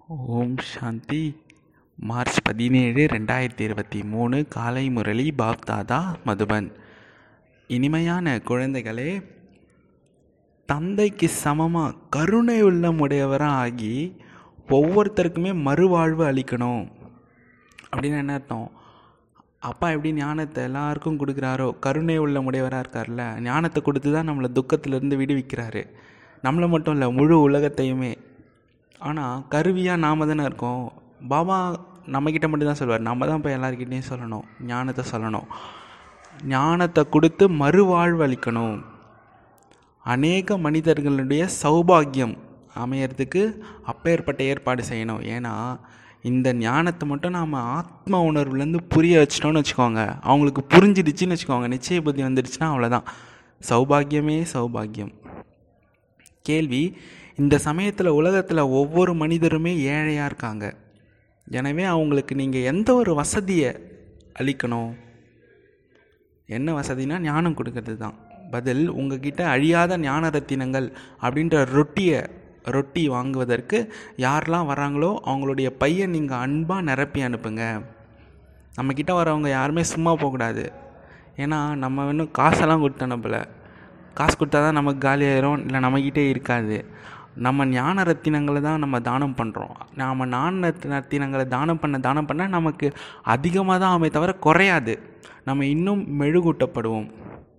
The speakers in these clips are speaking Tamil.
ஓம் சாந்தி மார்ச் பதினேழு ரெண்டாயிரத்தி இருபத்தி மூணு காலை முரளி பாப்தாதா மதுபன் இனிமையான குழந்தைகளே தந்தைக்கு சமமாக கருணை உள்ளம் உடையவராக ஆகி ஒவ்வொருத்தருக்குமே மறுவாழ்வு அளிக்கணும் அப்படின்னு என்ன அர்த்தம் அப்பா எப்படி ஞானத்தை எல்லாருக்கும் கொடுக்குறாரோ கருணை உள்ள உடையவராக இருக்கார்ல ஞானத்தை கொடுத்து தான் நம்மளை துக்கத்திலேருந்து விடுவிக்கிறாரு நம்மளை மட்டும் இல்லை முழு உலகத்தையுமே ஆனால் கருவியாக நாம் தானே இருக்கோம் பாபா நம்மக்கிட்ட மட்டும் தான் சொல்லுவார் நம்ம தான் போய் எல்லாருக்கிட்டேயும் சொல்லணும் ஞானத்தை சொல்லணும் ஞானத்தை கொடுத்து மறுவாழ்வு அளிக்கணும் அநேக மனிதர்களுடைய சௌபாகியம் அமையறதுக்கு அப்பேற்பட்ட ஏற்பாடு செய்யணும் ஏன்னா இந்த ஞானத்தை மட்டும் நாம் ஆத்ம உணர்வுலேருந்து புரிய வச்சிட்டோம்னு வச்சுக்கோங்க அவங்களுக்கு புரிஞ்சிடுச்சின்னு வச்சுக்கோங்க நிச்சய புத்தி வந்துடுச்சுன்னா அவ்வளோதான் சௌபாகியமே சௌபாகியம் கேள்வி இந்த சமயத்தில் உலகத்தில் ஒவ்வொரு மனிதருமே ஏழையாக இருக்காங்க எனவே அவங்களுக்கு நீங்கள் எந்த ஒரு வசதியை அளிக்கணும் என்ன வசதினா ஞானம் கொடுக்கறது தான் பதில் உங்ககிட்ட அழியாத ஞான ரத்தினங்கள் அப்படின்ற ரொட்டியை ரொட்டி வாங்குவதற்கு யாரெல்லாம் வராங்களோ அவங்களுடைய பையன் நீங்கள் அன்பாக நிரப்பி அனுப்புங்க நம்மக்கிட்ட வரவங்க யாருமே சும்மா போகக்கூடாது ஏன்னா நம்ம இன்னும் காசெல்லாம் கொடுத்து அனுப்பலை காசு கொடுத்தா தான் நமக்கு காலியாயிரும் இல்லை நம்மக்கிட்டே இருக்காது நம்ம ஞான ரத்தினங்களை தான் நம்ம தானம் பண்ணுறோம் நாம் ஞான ரத்தினங்களை தானம் பண்ண தானம் பண்ண நமக்கு அதிகமாக தான் ஆமே தவிர குறையாது நம்ம இன்னும் மெழுகூட்டப்படுவோம்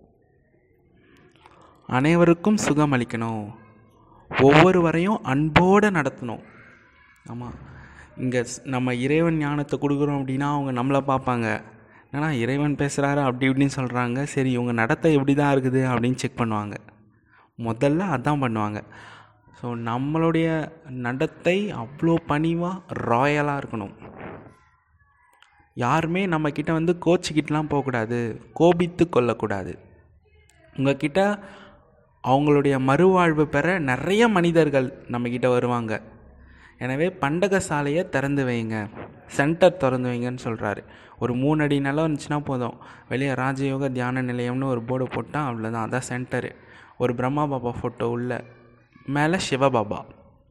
அனைவருக்கும் சுகம் அளிக்கணும் ஒவ்வொருவரையும் அன்போடு நடத்தணும் ஆமாம் இங்கே நம்ம இறைவன் ஞானத்தை கொடுக்குறோம் அப்படின்னா அவங்க நம்மளை பார்ப்பாங்க ஏன்னா இறைவன் பேசுகிறாரு அப்படி இப்படின்னு சொல்கிறாங்க சரி இவங்க நடத்தை எப்படி தான் இருக்குது அப்படின்னு செக் பண்ணுவாங்க முதல்ல அதான் பண்ணுவாங்க ஸோ நம்மளுடைய நடத்தை அவ்வளோ பணிவாக ராயலாக இருக்கணும் யாருமே நம்மக்கிட்ட வந்து கோச்சிக்கிட்டலாம் போகக்கூடாது கோபித்து கொள்ளக்கூடாது உங்ககிட்ட அவங்களுடைய மறுவாழ்வு பெற நிறைய மனிதர்கள் நம்மக்கிட்ட வருவாங்க எனவே பண்டக சாலையை திறந்து வைங்க சென்டர் திறந்து வைங்கன்னு சொல்கிறாரு ஒரு மூணு அடி நிலம் இருந்துச்சுன்னா போதும் வெளியே ராஜயோக தியான நிலையம்னு ஒரு போர்டு போட்டால் அவ்வளோதான் அதான் சென்டரு ஒரு பிரம்மா பாபா ஃபோட்டோ உள்ள மேலே சிவபாபா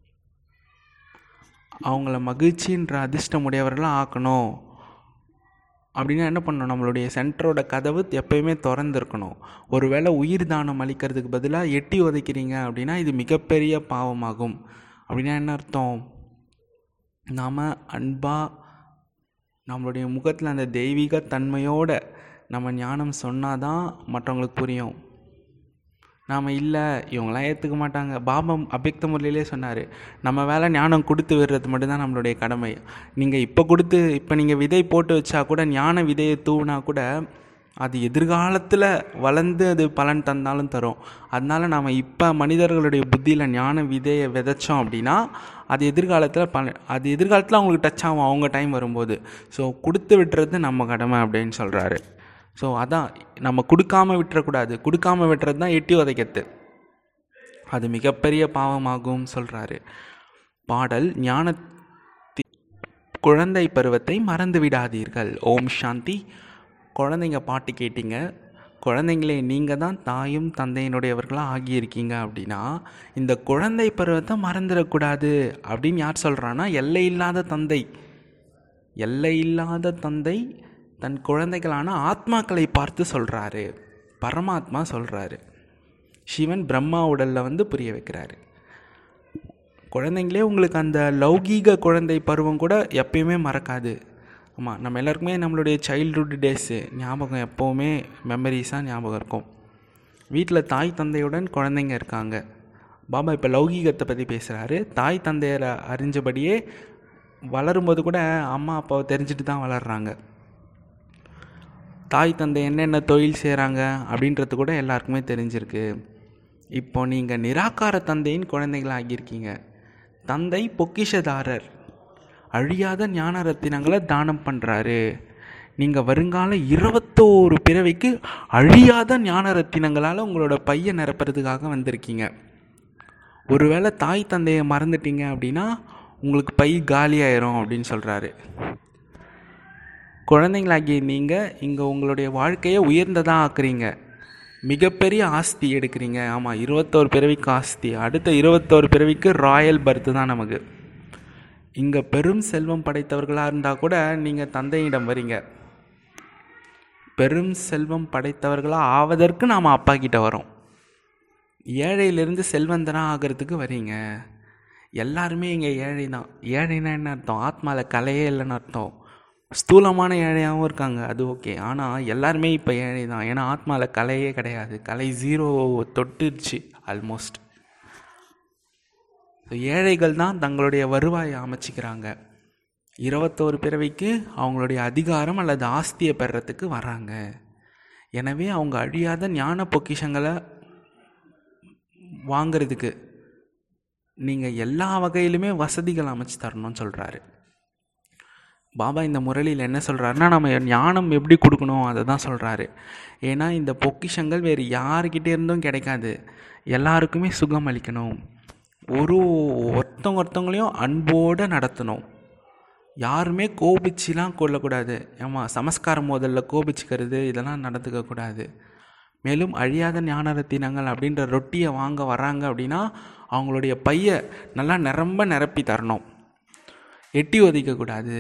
அவங்கள மகிழ்ச்சின்ற அதிர்ஷ்டம் உடையவர்களாக ஆக்கணும் அப்படின்னா என்ன பண்ணணும் நம்மளுடைய சென்டரோட கதவு எப்பயுமே திறந்துருக்கணும் ஒருவேளை உயிர் தானம் அளிக்கிறதுக்கு பதிலாக எட்டி உதைக்கிறீங்க அப்படின்னா இது மிகப்பெரிய பாவமாகும் அப்படின்னா என்ன அர்த்தம் நாம் அன்பாக நம்மளுடைய முகத்தில் அந்த தெய்வீக தன்மையோடு நம்ம ஞானம் சொன்னால் தான் மற்றவங்களுக்கு புரியும் நாம் இல்லை இவங்களாம் ஏற்றுக்க மாட்டாங்க பாபா அபியக்த முறையிலே சொன்னார் நம்ம வேலை ஞானம் கொடுத்து விடுறது மட்டும்தான் நம்மளுடைய கடமை நீங்கள் இப்போ கொடுத்து இப்போ நீங்கள் விதை போட்டு வச்சா கூட ஞான விதையை தூவினா கூட அது எதிர்காலத்தில் வளர்ந்து அது பலன் தந்தாலும் தரும் அதனால் நாம் இப்போ மனிதர்களுடைய புத்தியில் ஞான விதையை விதைச்சோம் அப்படின்னா அது எதிர்காலத்தில் பல அது எதிர்காலத்தில் அவங்களுக்கு டச் ஆகும் அவங்க டைம் வரும்போது ஸோ கொடுத்து விட்டுறது நம்ம கடமை அப்படின்னு சொல்கிறாரு ஸோ அதான் நம்ம கொடுக்காம விட்டுறக்கூடாது கொடுக்காம விட்டுறது தான் எட்டி உதைக்கிறது அது மிகப்பெரிய பாவமாகும் சொல்கிறாரு பாடல் ஞான குழந்தை பருவத்தை மறந்து விடாதீர்கள் ஓம் சாந்தி குழந்தைங்க பாட்டு கேட்டிங்க குழந்தைங்களே நீங்கள் தான் தாயும் தந்தையினுடையவர்களாக ஆகியிருக்கீங்க அப்படின்னா இந்த குழந்தை பருவத்தை மறந்துடக்கூடாது அப்படின்னு யார் சொல்கிறான்னா எல்லை இல்லாத தந்தை எல்லை இல்லாத தந்தை தன் குழந்தைகளான ஆத்மாக்களை பார்த்து சொல்கிறாரு பரமாத்மா சொல்கிறாரு சிவன் பிரம்மா உடலில் வந்து புரிய வைக்கிறாரு குழந்தைங்களே உங்களுக்கு அந்த லௌகீக குழந்தை பருவம் கூட எப்பயுமே மறக்காது ஆமாம் நம்ம எல்லாருக்குமே நம்மளுடைய சைல்ட்ஹுட் டேஸு ஞாபகம் எப்போவுமே மெமரிஸாக ஞாபகம் இருக்கும் வீட்டில் தாய் தந்தையுடன் குழந்தைங்க இருக்காங்க பாபா இப்போ லௌகீகத்தை பற்றி பேசுகிறாரு தாய் தந்தையரை அறிஞ்சபடியே வளரும்போது கூட அம்மா அப்பாவை தெரிஞ்சுட்டு தான் வளர்கிறாங்க தாய் தந்தை என்னென்ன தொழில் செய்கிறாங்க அப்படின்றது கூட எல்லாருக்குமே தெரிஞ்சிருக்கு இப்போ நீங்கள் நிராகார தந்தையின் குழந்தைகளாக ஆகியிருக்கீங்க தந்தை பொக்கிஷதாரர் அழியாத ஞான ரத்தினங்களை தானம் பண்ணுறாரு நீங்கள் வருங்கால இருபத்தோரு பிறவைக்கு அழியாத ஞான ரத்தினங்களால் உங்களோட பையை நிரப்புறதுக்காக வந்திருக்கீங்க ஒருவேளை தாய் தந்தையை மறந்துட்டீங்க அப்படின்னா உங்களுக்கு பை காலியாயிரும் அப்படின்னு சொல்கிறாரு குழந்தைங்களாகிய நீங்கள் இங்கே உங்களுடைய வாழ்க்கையை உயர்ந்ததாக ஆக்குறீங்க மிகப்பெரிய ஆஸ்தி எடுக்கிறீங்க ஆமாம் இருபத்தோரு பிறவிக்கு ஆஸ்தி அடுத்த இருபத்தோரு பிறவிக்கு ராயல் பர்த்து தான் நமக்கு இங்கே பெரும் செல்வம் படைத்தவர்களாக இருந்தால் கூட நீங்கள் தந்தையிடம் வரீங்க பெரும் செல்வம் படைத்தவர்களாக ஆவதற்கு நாம் அப்பா கிட்ட வரோம் ஏழையிலிருந்து செல்வந்தனாக ஆகிறதுக்கு வரீங்க எல்லாருமே இங்கே ஏழை தான் ஏழைனா என்ன அர்த்தம் ஆத்மாவில் கலையே இல்லைன்னு அர்த்தம் ஸ்தூலமான ஏழையாகவும் இருக்காங்க அது ஓகே ஆனால் எல்லாருமே இப்போ ஏழை தான் ஏன்னா ஆத்மாவில் கலையே கிடையாது கலை ஜீரோ தொட்டுருச்சு ஆல்மோஸ்ட் ஸோ ஏழைகள் தான் தங்களுடைய வருவாயை அமைச்சிக்கிறாங்க இருபத்தோரு பிறவிக்கு அவங்களுடைய அதிகாரம் அல்லது ஆஸ்தியை பெறத்துக்கு வராங்க எனவே அவங்க அழியாத ஞான பொக்கிஷங்களை வாங்கிறதுக்கு நீங்கள் எல்லா வகையிலுமே வசதிகள் அமைச்சு தரணும்னு சொல்கிறாரு பாபா இந்த முரளியில் என்ன சொல்கிறாருன்னா நம்ம ஞானம் எப்படி கொடுக்கணும் அதை தான் சொல்கிறாரு ஏன்னா இந்த பொக்கிஷங்கள் வேறு யாருக்கிட்டே இருந்தும் கிடைக்காது எல்லாருக்குமே சுகம் அளிக்கணும் ஒரு ஒருத்தவங்க ஒருத்தவங்களையும் அன்போடு நடத்தணும் யாருமே கோபிச்சுலாம் கொள்ளக்கூடாது ஆமாம் சமஸ்காரம் முதல்ல கோபிச்சுக்கிறது இதெல்லாம் நடந்துக்கக்கூடாது மேலும் அழியாத ஞான ரத்தினங்கள் அப்படின்ற ரொட்டியை வாங்க வராங்க அப்படின்னா அவங்களுடைய பைய நல்லா நிரம்ப நிரப்பி தரணும் எட்டி ஒதிக்கக்கூடாது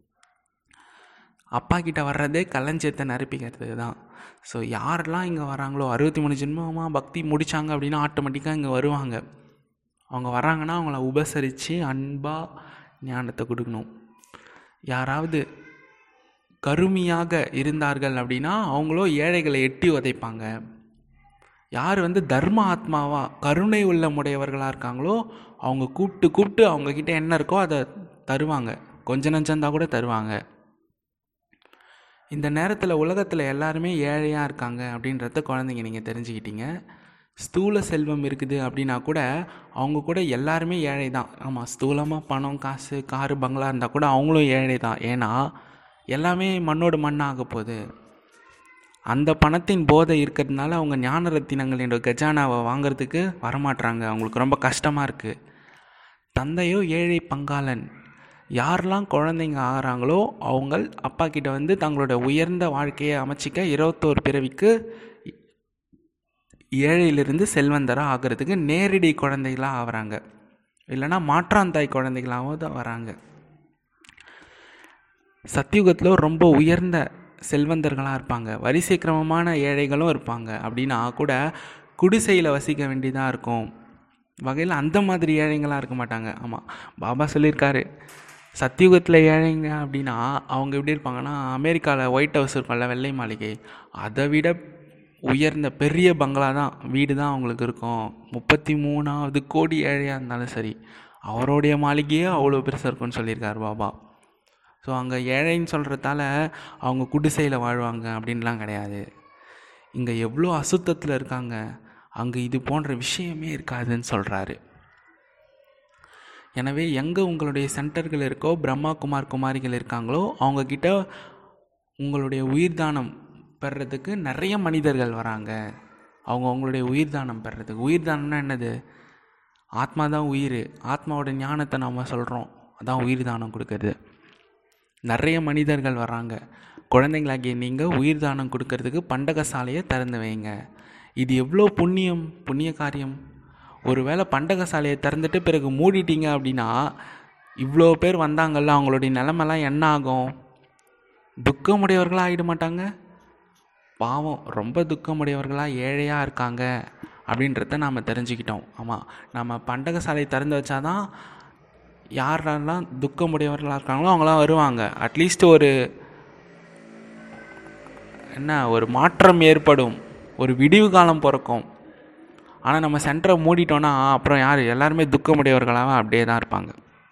அப்பா கிட்ட வர்றதே கலஞ்சத்தை நிரப்பிக்கிறதுக்கு தான் ஸோ யாரெல்லாம் இங்கே வராங்களோ அறுபத்தி மூணு ஜென்மமாக பக்தி முடித்தாங்க அப்படின்னா ஆட்டோமேட்டிக்காக இங்கே வருவாங்க அவங்க வராங்கன்னா அவங்கள உபசரித்து அன்பாக ஞானத்தை கொடுக்கணும் யாராவது கருமையாக இருந்தார்கள் அப்படின்னா அவங்களோ ஏழைகளை எட்டி உதைப்பாங்க யார் வந்து தர்ம ஆத்மாவா கருணை உள்ள முடையவர்களாக இருக்காங்களோ அவங்க கூப்பிட்டு கூப்பிட்டு அவங்கக்கிட்ட என்ன இருக்கோ அதை தருவாங்க கொஞ்ச நஞ்சந்தா கூட தருவாங்க இந்த நேரத்தில் உலகத்தில் எல்லாருமே ஏழையாக இருக்காங்க அப்படின்றத குழந்தைங்க நீங்கள் தெரிஞ்சுக்கிட்டீங்க ஸ்தூல செல்வம் இருக்குது அப்படின்னா கூட அவங்க கூட எல்லாருமே ஏழை தான் ஆமாம் ஸ்தூலமாக பணம் காசு காரு பங்களா இருந்தால் கூட அவங்களும் ஏழை தான் ஏன்னா எல்லாமே மண்ணோடு மண்ணாக போகுது அந்த பணத்தின் போதை இருக்கிறதுனால அவங்க ஞான ரத்தினங்கள் என்ற கஜானாவை வாங்கிறதுக்கு வரமாட்றாங்க அவங்களுக்கு ரொம்ப கஷ்டமாக இருக்குது தந்தையோ ஏழை பங்காளன் யாரெல்லாம் குழந்தைங்க ஆகிறாங்களோ அவங்க அப்பா கிட்ட வந்து தங்களோட உயர்ந்த வாழ்க்கையை அமைச்சிக்க இருபத்தோரு பிறவிக்கு ஏழையிலிருந்து செல்வந்தராக ஆகிறதுக்கு நேரடி குழந்தைகளாக ஆகிறாங்க இல்லைன்னா மாற்றாந்தாய் குழந்தைகளாகவும் தான் வராங்க சத்தியுகத்தில் ரொம்ப உயர்ந்த செல்வந்தர்களாக இருப்பாங்க வரிசை கிரமமான ஏழைகளும் இருப்பாங்க அப்படின்னா கூட குடிசையில் வசிக்க வேண்டியதாக இருக்கும் வகையில் அந்த மாதிரி ஏழைங்களாக இருக்க மாட்டாங்க ஆமாம் பாபா சொல்லியிருக்காரு சத்தியுகத்தில் ஏழைங்க அப்படின்னா அவங்க எப்படி இருப்பாங்கன்னா அமெரிக்காவில் ஒயிட் ஹவுஸ் இருக்கும்ல வெள்ளை மாளிகை அதை விட உயர்ந்த பெரிய பங்களா தான் வீடு தான் அவங்களுக்கு இருக்கும் முப்பத்தி மூணாவது கோடி ஏழையாக இருந்தாலும் சரி அவருடைய மாளிகையே அவ்வளோ பெருசாக இருக்கும்னு சொல்லியிருக்கார் பாபா ஸோ அங்கே ஏழைன்னு சொல்கிறதால அவங்க குடிசையில் வாழ்வாங்க அப்படின்லாம் கிடையாது இங்கே எவ்வளோ அசுத்தத்தில் இருக்காங்க அங்கே இது போன்ற விஷயமே இருக்காதுன்னு சொல்கிறாரு எனவே எங்கே உங்களுடைய சென்டர்கள் இருக்கோ பிரம்மா குமார் குமாரிகள் இருக்காங்களோ அவங்கக்கிட்ட உங்களுடைய உயிர்தானம் பெறுறதுக்கு நிறைய மனிதர்கள் வராங்க அவங்க அவங்களுடைய உயிர்தானம் பெறுறதுக்கு உயிர்தானம்னா என்னது ஆத்மா தான் உயிர் ஆத்மாவோட ஞானத்தை நாம் சொல்கிறோம் அதான் உயிர்தானம் கொடுக்கறது நிறைய மனிதர்கள் வராங்க குழந்தைங்களாகிய நீங்கள் உயிர் தானம் கொடுக்கறதுக்கு பண்டக சாலையை திறந்து வைங்க இது எவ்வளோ புண்ணியம் புண்ணிய காரியம் ஒருவேளை பண்டக சாலையை திறந்துட்டு பிறகு மூடிட்டீங்க அப்படின்னா இவ்வளோ பேர் வந்தாங்கல்ல அவங்களுடைய நிலமெல்லாம் என்ன ஆகும் துக்கமுடையவர்களாக ஆகிட மாட்டாங்க பாவம் ரொம்ப துக்கமுடையவர்களாக ஏழையாக இருக்காங்க அப்படின்றத நாம் தெரிஞ்சுக்கிட்டோம் ஆமாம் நம்ம பண்டக சாலை திறந்து வச்சாதான் யாரெல்லாம் துக்கமுடையவர்களாக இருக்காங்களோ அவங்களாம் வருவாங்க அட்லீஸ்ட் ஒரு என்ன ஒரு மாற்றம் ஏற்படும் ஒரு விடிவு காலம் பிறக்கும் ஆனால் நம்ம சென்டரை மூடிட்டோன்னா அப்புறம் யார் எல்லாருமே துக்கமுடையவர்களாக அப்படியே தான் இருப்பாங்க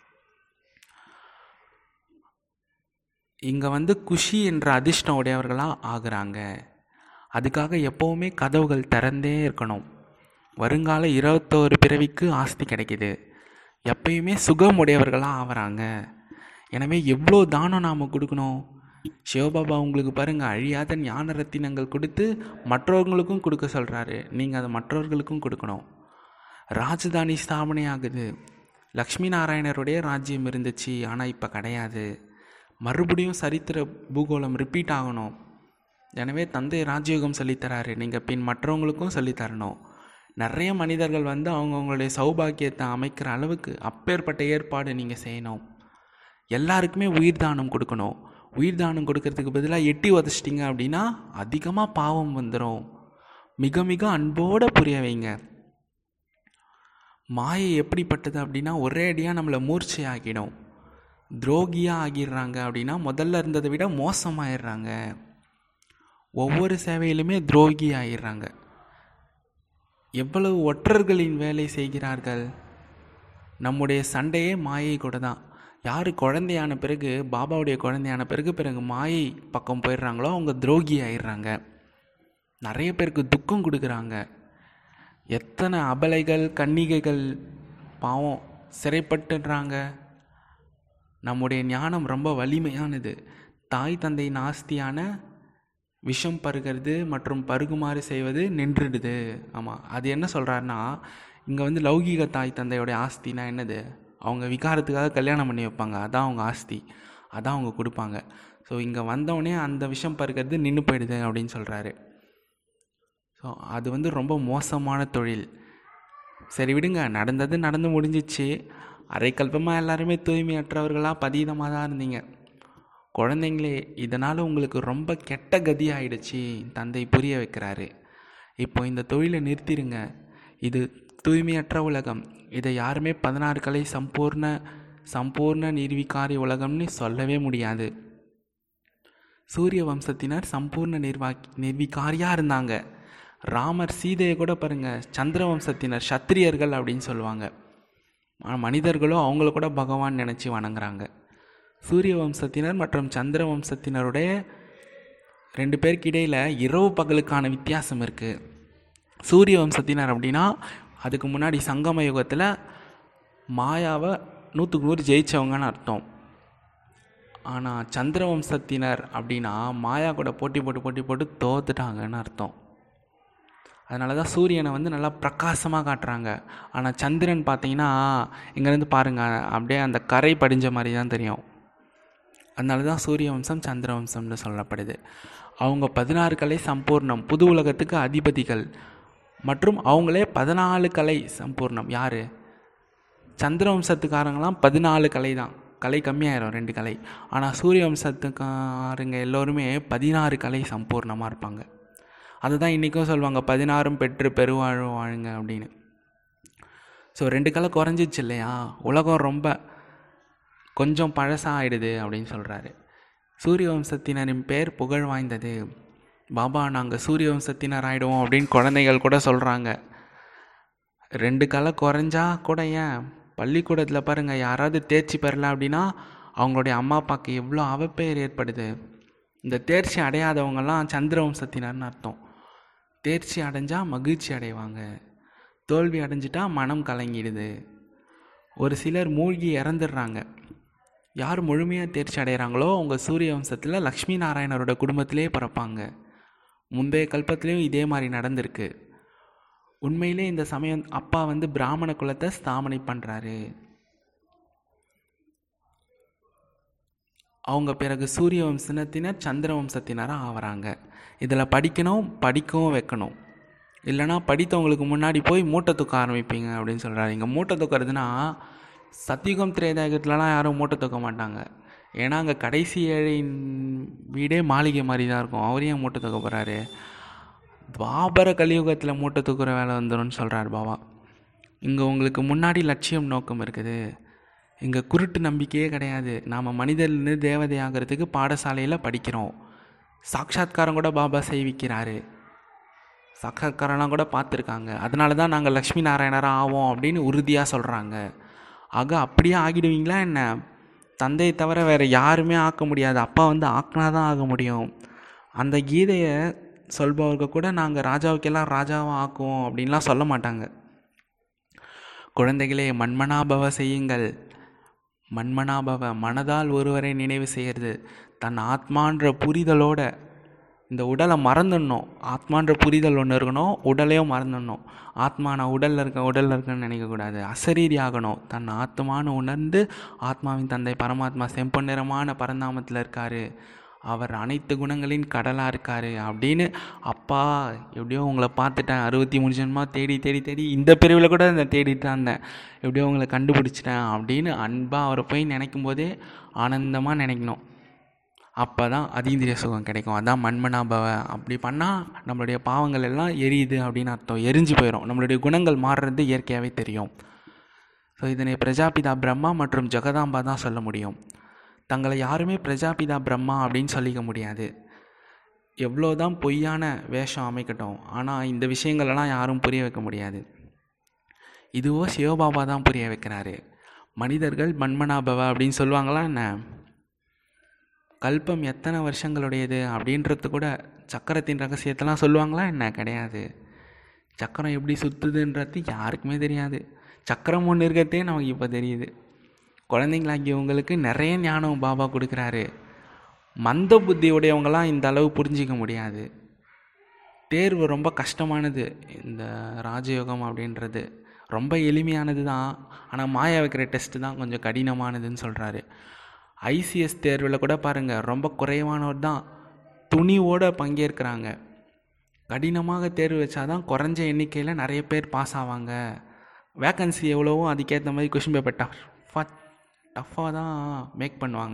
இங்கே வந்து குஷி என்ற அதிர்ஷ்டம் உடையவர்களாக ஆகுறாங்க அதுக்காக எப்போவுமே கதவுகள் திறந்தே இருக்கணும் வருங்கால இருபத்தோரு பிறவிக்கு ஆஸ்தி கிடைக்கிது எப்பயுமே சுகம் உடையவர்களாக ஆகிறாங்க எனவே எவ்வளோ தானம் நாம் கொடுக்கணும் சிவபாபா உங்களுக்கு பாருங்கள் அழியாத ஞான ரத்தினங்கள் கொடுத்து மற்றவங்களுக்கும் கொடுக்க சொல்கிறாரு நீங்கள் அதை மற்றவர்களுக்கும் கொடுக்கணும் ராஜதானி ஸ்தாபனை ஆகுது லக்ஷ்மி நாராயணருடைய ராஜ்யம் இருந்துச்சு ஆனால் இப்போ கிடையாது மறுபடியும் சரித்திர பூகோளம் ரிப்பீட் ஆகணும் எனவே தந்தை ராஜயோகம் சொல்லித்தராரு நீங்கள் பின் மற்றவங்களுக்கும் சொல்லித்தரணும் நிறைய மனிதர்கள் வந்து அவங்கவுங்களுடைய சௌபாக்கியத்தை அமைக்கிற அளவுக்கு அப்பேற்பட்ட ஏற்பாடு நீங்கள் செய்யணும் எல்லாருக்குமே உயிர் தானம் கொடுக்கணும் உயிர் தானம் கொடுக்கறதுக்கு பதிலாக எட்டி உதச்சிட்டிங்க அப்படின்னா அதிகமாக பாவம் வந்துடும் மிக மிக அன்போடு புரிய வைங்க மாயை எப்படிப்பட்டது அப்படின்னா ஒரே அடியாக நம்மளை மூர்ச்சை ஆக்கிடும் துரோகியாக ஆகிடுறாங்க அப்படின்னா முதல்ல இருந்ததை விட மோசமாயிடுறாங்க ஒவ்வொரு சேவையிலுமே துரோகி ஆகிடுறாங்க எவ்வளவு ஒற்றர்களின் வேலை செய்கிறார்கள் நம்முடைய சண்டையே மாயை கூட தான் யார் குழந்தையான பிறகு பாபாவுடைய குழந்தையான பிறகு பிறகு மாயை பக்கம் போயிடுறாங்களோ அவங்க துரோகி ஆயிடுறாங்க நிறைய பேருக்கு துக்கம் கொடுக்குறாங்க எத்தனை அபலைகள் கன்னிகைகள் பாவம் சிறைப்பட்டுடுறாங்க நம்முடைய ஞானம் ரொம்ப வலிமையானது தாய் தந்தை நாஸ்தியான விஷம் பருகிறது மற்றும் பருகுமாறு செய்வது நின்றுடுது ஆமாம் அது என்ன சொல்கிறாருன்னா இங்கே வந்து லௌகீக தாய் தந்தையோடைய ஆஸ்தினா என்னது அவங்க விகாரத்துக்காக கல்யாணம் பண்ணி வைப்பாங்க அதான் அவங்க ஆஸ்தி அதான் அவங்க கொடுப்பாங்க ஸோ இங்கே வந்தவொடனே அந்த விஷம் பருகிறது நின்று போயிடுது அப்படின்னு சொல்கிறாரு ஸோ அது வந்து ரொம்ப மோசமான தொழில் சரி விடுங்க நடந்தது நடந்து முடிஞ்சிச்சு அரைக்கல்பமாக எல்லாருமே தூய்மையற்றவர்களாக பதீதமாக தான் இருந்தீங்க குழந்தைங்களே இதனால் உங்களுக்கு ரொம்ப கெட்ட கதி ஆயிடுச்சு தந்தை புரிய வைக்கிறாரு இப்போ இந்த தொழிலை நிறுத்திடுங்க இது தூய்மையற்ற உலகம் இதை யாருமே பதினாறு கலை சம்பூர்ண சம்பூர்ண நிர்விகாரி உலகம்னு சொல்லவே முடியாது சூரிய வம்சத்தினர் சம்பூர்ண நிர்வாகி நிர்விகாரியாக இருந்தாங்க ராமர் சீதையை கூட பாருங்கள் சந்திர வம்சத்தினர் சத்திரியர்கள் அப்படின்னு சொல்லுவாங்க மனிதர்களோ அவங்கள கூட பகவான் நினச்சி வணங்குறாங்க சூரிய வம்சத்தினர் மற்றும் சந்திர வம்சத்தினருடைய ரெண்டு பேருக்கு இடையில் இரவு பகலுக்கான வித்தியாசம் இருக்குது சூரிய வம்சத்தினர் அப்படின்னா அதுக்கு முன்னாடி சங்கம யுகத்தில் மாயாவை நூற்றுக்கு நூறு ஜெயித்தவங்கன்னு அர்த்தம் ஆனால் சந்திர வம்சத்தினர் அப்படின்னா மாயா கூட போட்டி போட்டு போட்டி போட்டு தோத்துட்டாங்கன்னு அர்த்தம் அதனால தான் சூரியனை வந்து நல்லா பிரகாசமாக காட்டுறாங்க ஆனால் சந்திரன் பார்த்தீங்கன்னா இங்கேருந்து பாருங்கள் அப்படியே அந்த கரை படிஞ்ச மாதிரி தான் தெரியும் அதனால தான் சூரிய வம்சம் சந்திர வம்சம்னு சொல்லப்படுது அவங்க பதினாறு கலை சம்பூர்ணம் புது உலகத்துக்கு அதிபதிகள் மற்றும் அவங்களே பதினாலு கலை சம்பூர்ணம் யார் சந்திர வம்சத்துக்காரங்களாம் பதினாலு கலை தான் கலை கம்மியாயிரும் ரெண்டு கலை ஆனால் சூரிய வம்சத்துக்காரங்க எல்லோருமே பதினாறு கலை சம்பூர்ணமாக இருப்பாங்க அதுதான் இன்றைக்கும் சொல்லுவாங்க பதினாறும் பெற்று பெருவாழும் வாழுங்க அப்படின்னு ஸோ ரெண்டு கலை குறைஞ்சிச்சு இல்லையா உலகம் ரொம்ப கொஞ்சம் பழசாக ஆயிடுது அப்படின்னு சொல்கிறாரு சூரிய வம்சத்தினரின் பேர் புகழ் வாய்ந்தது பாபா நாங்கள் சூரிய வம்சத்தினர் ஆகிடுவோம் அப்படின்னு குழந்தைகள் கூட சொல்கிறாங்க ரெண்டு கலை குறைஞ்சா கூட ஏன் பள்ளிக்கூடத்தில் பாருங்கள் யாராவது தேர்ச்சி பெறல அப்படின்னா அவங்களுடைய அம்மா அப்பாவுக்கு எவ்வளோ அவப்பெயர் ஏற்படுது இந்த தேர்ச்சி அடையாதவங்கெல்லாம் சந்திர வம்சத்தினர்னு அர்த்தம் தேர்ச்சி அடைஞ்சால் மகிழ்ச்சி அடைவாங்க தோல்வி அடைஞ்சிட்டா மனம் கலங்கிடுது ஒரு சிலர் மூழ்கி இறந்துடுறாங்க யார் முழுமையாக தேர்ச்சி அடைகிறாங்களோ அவங்க சூரிய வம்சத்தில் லக்ஷ்மி நாராயணரோட குடும்பத்திலே பிறப்பாங்க முந்தைய கல்பத்திலையும் இதே மாதிரி நடந்திருக்கு உண்மையிலே இந்த சமயம் அப்பா வந்து பிராமண குலத்தை ஸ்தாபனை பண்ணுறாரு அவங்க பிறகு சூரிய வம்சத்தினர் சந்திர வம்சத்தினராக ஆகிறாங்க இதில் படிக்கணும் படிக்கவும் வைக்கணும் இல்லைனா படித்தவங்களுக்கு முன்னாடி போய் மூட்டை தூக்க ஆரம்பிப்பீங்க அப்படின்னு சொல்கிறாரு இங்கே மூட்டை தூக்கிறதுனா சத்தியுகம் திரேதாயகத்துலலாம் யாரும் மூட்டை தூக்க மாட்டாங்க ஏன்னா அங்கே கடைசி ஏழையின் வீடே மாளிகை மாதிரி தான் இருக்கும் அவரையும் மூட்டை தூக்க போகிறாரு துவாபர கலியுகத்தில் மூட்டை தூக்குற வேலை வந்துடும் சொல்கிறார் பாபா இங்கே உங்களுக்கு முன்னாடி லட்சியம் நோக்கம் இருக்குது இங்கே குருட்டு நம்பிக்கையே கிடையாது நாம் மனிதர்லேருந்து தேவதை ஆகிறதுக்கு பாடசாலையில் படிக்கிறோம் சாட்சாத்காரம் கூட பாபா செய்விக்கிறாரு சாட்சாத்காரம்லாம் கூட பார்த்துருக்காங்க அதனால தான் நாங்கள் லக்ஷ்மி நாராயணராக ஆவோம் அப்படின்னு உறுதியாக சொல்கிறாங்க ஆக அப்படியே ஆகிடுவீங்களா என்ன தந்தையை தவிர வேறு யாருமே ஆக்க முடியாது அப்பா வந்து ஆக்கினா தான் ஆக முடியும் அந்த கீதையை சொல்பவர்கள் கூட நாங்கள் ராஜாவுக்கெல்லாம் ராஜாவாக ஆக்குவோம் அப்படின்லாம் சொல்ல மாட்டாங்க குழந்தைகளே மண்மனாபவ செய்யுங்கள் மண்மனாபவ மனதால் ஒருவரை நினைவு செய்கிறது தன் ஆத்மான்ற புரிதலோட இந்த உடலை மறந்துடணும் ஆத்மான்ற புரிதல் ஒன்று இருக்கணும் உடலையும் மறந்துடணும் ஆத்மா நான் உடலில் இருக்கேன் உடலில் இருக்கேன்னு நினைக்கக்கூடாது அசரீரி ஆகணும் தன் ஆத்மான்னு உணர்ந்து ஆத்மாவின் தந்தை பரமாத்மா செம்பொன்னிறமான பரந்தாமத்தில் இருக்கார் அவர் அனைத்து குணங்களின் கடலாக இருக்கார் அப்படின்னு அப்பா எப்படியோ உங்களை பார்த்துட்டேன் அறுபத்தி மூணு ஜென்மா தேடி தேடி தேடி இந்த பிரிவில் கூட நான் தேடிட்டு தான் இருந்தேன் எப்படியோ உங்களை கண்டுபிடிச்சிட்டேன் அப்படின்னு அன்பாக அவரை போய் நினைக்கும் போதே ஆனந்தமாக நினைக்கணும் அப்போ தான் அதீந்திரிய சுகம் கிடைக்கும் அதான் மண்மனாபவ அப்படி பண்ணால் நம்மளுடைய பாவங்கள் எல்லாம் எரியுது அப்படின்னு அர்த்தம் எரிஞ்சு போயிடும் நம்மளுடைய குணங்கள் மாறுறது இயற்கையாகவே தெரியும் ஸோ இதனை பிரஜாபிதா பிரம்மா மற்றும் ஜெகதாம்பா தான் சொல்ல முடியும் தங்களை யாருமே பிரஜாபிதா பிரம்மா அப்படின்னு சொல்லிக்க முடியாது எவ்வளோ தான் பொய்யான வேஷம் அமைக்கட்டும் ஆனால் இந்த விஷயங்களெல்லாம் யாரும் புரிய வைக்க முடியாது இதுவோ சிவபாபா தான் புரிய வைக்கிறாரு மனிதர்கள் மண்மனாபவ அப்படின்னு சொல்லுவாங்களா என்ன கல்பம் எத்தனை வருஷங்களுடையது அப்படின்றது கூட சக்கரத்தின் ரகசியத்தெல்லாம் சொல்லுவாங்களா என்ன கிடையாது சக்கரம் எப்படி சுற்றுதுன்றது யாருக்குமே தெரியாது சக்கரம் ஒன்று இருக்கிறதே நமக்கு இப்போ தெரியுது குழந்தைங்களாகியவங்களுக்கு நிறைய ஞானம் பாபா கொடுக்குறாரு மந்த புத்தி உடையவங்களாம் இந்த அளவு புரிஞ்சிக்க முடியாது தேர்வு ரொம்ப கஷ்டமானது இந்த ராஜயோகம் அப்படின்றது ரொம்ப எளிமையானது தான் ஆனால் மாயா வைக்கிற டெஸ்ட்டு தான் கொஞ்சம் கடினமானதுன்னு சொல்கிறாரு ஐசிஎஸ் தேர்வில் கூட பாருங்கள் ரொம்ப குறைவானவர் தான் துணிவோடு பங்கேற்கிறாங்க கடினமாக தேர்வு வச்சாதான் குறைஞ்ச எண்ணிக்கையில் நிறைய பேர் பாஸ் ஆவாங்க வேக்கன்சி எவ்வளவோ அதுக்கேற்ற மாதிரி கொஷின் பேப்பர் டஃப் டஃப்பாக தான் மேக் பண்ணுவாங்க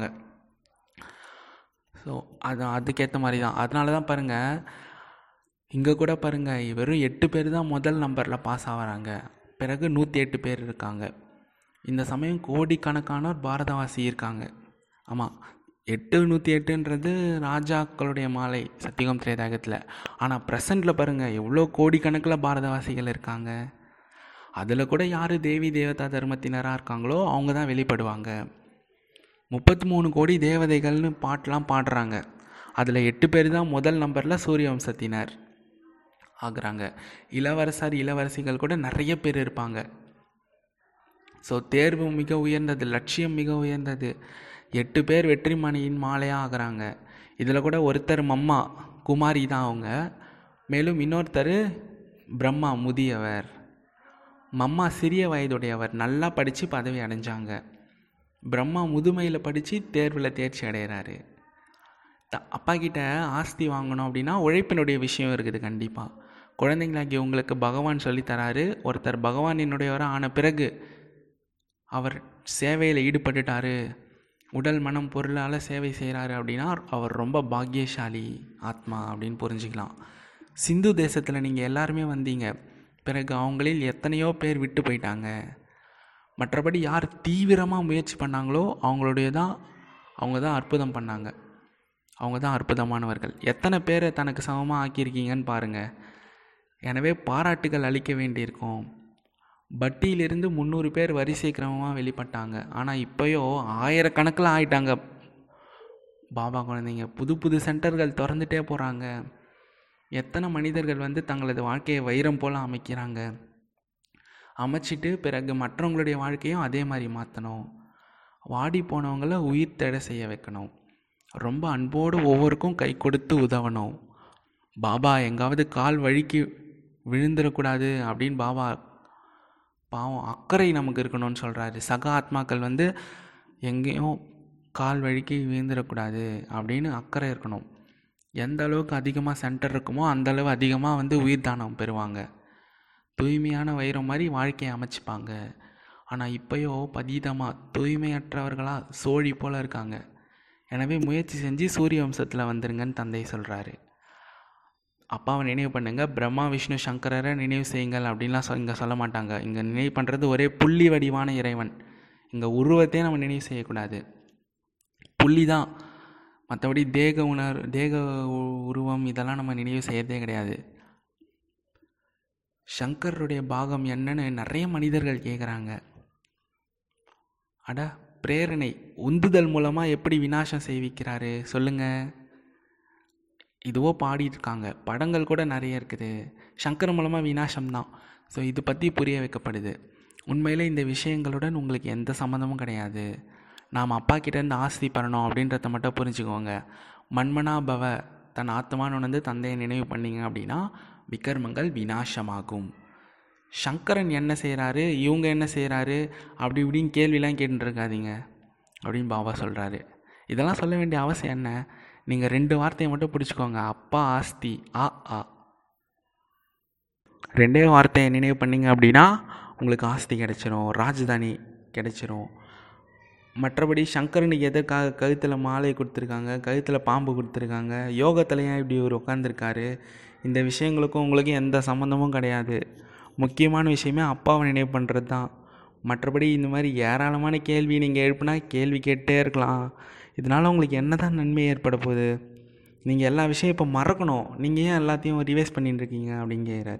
ஸோ அது அதுக்கேற்ற மாதிரி தான் அதனால தான் பாருங்கள் இங்கே கூட பாருங்கள் வெறும் எட்டு பேர் தான் முதல் நம்பரில் பாஸ் ஆகிறாங்க பிறகு நூற்றி எட்டு பேர் இருக்காங்க இந்த சமயம் கோடிக்கணக்கானோர் பாரதவாசி இருக்காங்க ஆமாம் எட்டு நூற்றி எட்டுன்றது ராஜாக்களுடைய மாலை சத்தியகம் திரேதாகத்தில் ஆனால் ப்ரெசண்டில் பாருங்கள் எவ்வளோ கோடிக்கணக்கில் பாரதவாசிகள் இருக்காங்க அதில் கூட யார் தேவி தேவதா தர்மத்தினராக இருக்காங்களோ அவங்க தான் வெளிப்படுவாங்க முப்பத்தி மூணு கோடி தேவதைகள்னு பாட்டெலாம் பாடுறாங்க அதில் எட்டு பேர் தான் முதல் நம்பரில் சூரிய வம்சத்தினர் ஆகுறாங்க இளவரசர் இளவரசிகள் கூட நிறைய பேர் இருப்பாங்க ஸோ தேர்வு மிக உயர்ந்தது லட்சியம் மிக உயர்ந்தது எட்டு பேர் வெற்றிமணியின் மாலையாக ஆகிறாங்க இதில் கூட ஒருத்தர் மம்மா குமாரி தான் அவங்க மேலும் இன்னொருத்தர் பிரம்மா முதியவர் மம்மா சிறிய வயதுடையவர் நல்லா படித்து பதவி அடைஞ்சாங்க பிரம்மா முதுமையில் படித்து தேர்வில் தேர்ச்சி அடைகிறாரு த அப்பா கிட்ட ஆஸ்தி வாங்கணும் அப்படின்னா உழைப்பினுடைய விஷயம் இருக்குது கண்டிப்பாக குழந்தைங்களாகிய உங்களுக்கு பகவான் சொல்லித்தராரு ஒருத்தர் பகவானினுடையவராக ஆன பிறகு அவர் சேவையில் ஈடுபட்டுட்டாரு உடல் மனம் பொருளால் சேவை செய்கிறாரு அப்படின்னா அவர் ரொம்ப பாக்கியசாலி ஆத்மா அப்படின்னு புரிஞ்சுக்கலாம் சிந்து தேசத்தில் நீங்கள் எல்லாருமே வந்தீங்க பிறகு அவங்களில் எத்தனையோ பேர் விட்டு போயிட்டாங்க மற்றபடி யார் தீவிரமாக முயற்சி பண்ணாங்களோ அவங்களுடைய தான் அவங்க தான் அற்புதம் பண்ணாங்க அவங்க தான் அற்புதமானவர்கள் எத்தனை பேரை தனக்கு சமமாக ஆக்கியிருக்கீங்கன்னு பாருங்கள் எனவே பாராட்டுகள் அளிக்க வேண்டியிருக்கும் பட்டியிலிருந்து முந்நூறு பேர் வரிசை கிரமமாக வெளிப்பட்டாங்க ஆனால் இப்போயோ ஆயிரக்கணக்கில் ஆயிட்டாங்க பாபா குழந்தைங்க புது புது சென்டர்கள் திறந்துட்டே போகிறாங்க எத்தனை மனிதர்கள் வந்து தங்களது வாழ்க்கையை வைரம் போல் அமைக்கிறாங்க அமைச்சிட்டு பிறகு மற்றவங்களுடைய வாழ்க்கையும் அதே மாதிரி மாற்றணும் வாடி போனவங்கள உயிர் தேட செய்ய வைக்கணும் ரொம்ப அன்போடு ஒவ்வொருக்கும் கை கொடுத்து உதவணும் பாபா எங்காவது கால் வழிக்கு விழுந்துடக்கூடாது அப்படின்னு பாபா பாவம் அக்கறை நமக்கு இருக்கணும்னு சொல்கிறாரு சக ஆத்மாக்கள் வந்து எங்கேயும் கால் வழிக்கு விழுந்துடக்கூடாது அப்படின்னு அக்கறை இருக்கணும் எந்த அளவுக்கு அதிகமாக சென்டர் இருக்குமோ அந்த அளவு அதிகமாக வந்து உயிர் தானம் பெறுவாங்க தூய்மையான வைரம் மாதிரி வாழ்க்கையை அமைச்சிப்பாங்க ஆனால் இப்போயோ பதீதமாக தூய்மையற்றவர்களாக சோழி போல் இருக்காங்க எனவே முயற்சி செஞ்சு சூரிய வம்சத்தில் வந்துருங்கன்னு தந்தை சொல்கிறாரு அப்பாவை நினைவு பண்ணுங்க பிரம்மா விஷ்ணு சங்கரரை நினைவு செய்யுங்கள் அப்படின்லாம் சொ இங்கே சொல்ல மாட்டாங்க இங்கே நினைவு பண்ணுறது ஒரே புள்ளி வடிவான இறைவன் இங்கே உருவத்தையே நம்ம நினைவு செய்யக்கூடாது புள்ளி தான் மற்றபடி தேக உணர் தேக உருவம் இதெல்லாம் நம்ம நினைவு செய்யறதே கிடையாது சங்கருடைய பாகம் என்னன்னு நிறைய மனிதர்கள் கேட்குறாங்க அட பிரேரணை உந்துதல் மூலமாக எப்படி விநாசம் செய்விக்கிறாரு சொல்லுங்கள் இதுவோ பாடிட்டுருக்காங்க படங்கள் கூட நிறைய இருக்குது சங்கர் மூலமாக விநாசம் தான் ஸோ இது பற்றி புரிய வைக்கப்படுது உண்மையில் இந்த விஷயங்களுடன் உங்களுக்கு எந்த சம்மந்தமும் கிடையாது நாம் அப்பா கிட்டேருந்து ஆஸ்தி பெறணும் அப்படின்றத மட்டும் புரிஞ்சுக்கோங்க மண்மனா பவ தன் ஆத்மான்னு வந்து தந்தையை நினைவு பண்ணிங்க அப்படின்னா விக்ரமங்கள் விநாசமாகும் சங்கரன் என்ன செய்கிறாரு இவங்க என்ன செய்கிறாரு அப்படி இப்படின்னு கேள்விலாம் கேட்டுருக்காதீங்க அப்படின்னு பாபா சொல்கிறாரு இதெல்லாம் சொல்ல வேண்டிய அவசியம் என்ன நீங்கள் ரெண்டு வார்த்தையை மட்டும் பிடிச்சிக்கோங்க அப்பா ஆஸ்தி ஆ ஆ ரெண்டே வார்த்தையை நினைவு பண்ணீங்க அப்படின்னா உங்களுக்கு ஆஸ்தி கிடைச்சிரும் ராஜதானி கிடைச்சிரும் மற்றபடி சங்கரனுக்கு எதற்காக கழுத்தில் மாலை கொடுத்துருக்காங்க கழுத்தில் பாம்பு கொடுத்துருக்காங்க யோகத்தில் ஏன் இப்படி ஒரு உட்காந்துருக்காரு இந்த விஷயங்களுக்கும் உங்களுக்கும் எந்த சம்மந்தமும் கிடையாது முக்கியமான விஷயமே அப்பாவை நினைவு பண்ணுறது தான் மற்றபடி இந்த மாதிரி ஏராளமான கேள்வி நீங்கள் எழுப்புனா கேள்வி கேட்டே இருக்கலாம் இதனால் உங்களுக்கு என்ன தான் நன்மை ஏற்பட போகுது நீங்கள் எல்லா விஷயம் இப்போ மறக்கணும் நீங்கள் ஏன் எல்லாத்தையும் ரிவைஸ் பண்ணிட்டு இருக்கீங்க அப்படின்னு கேட்குறாரு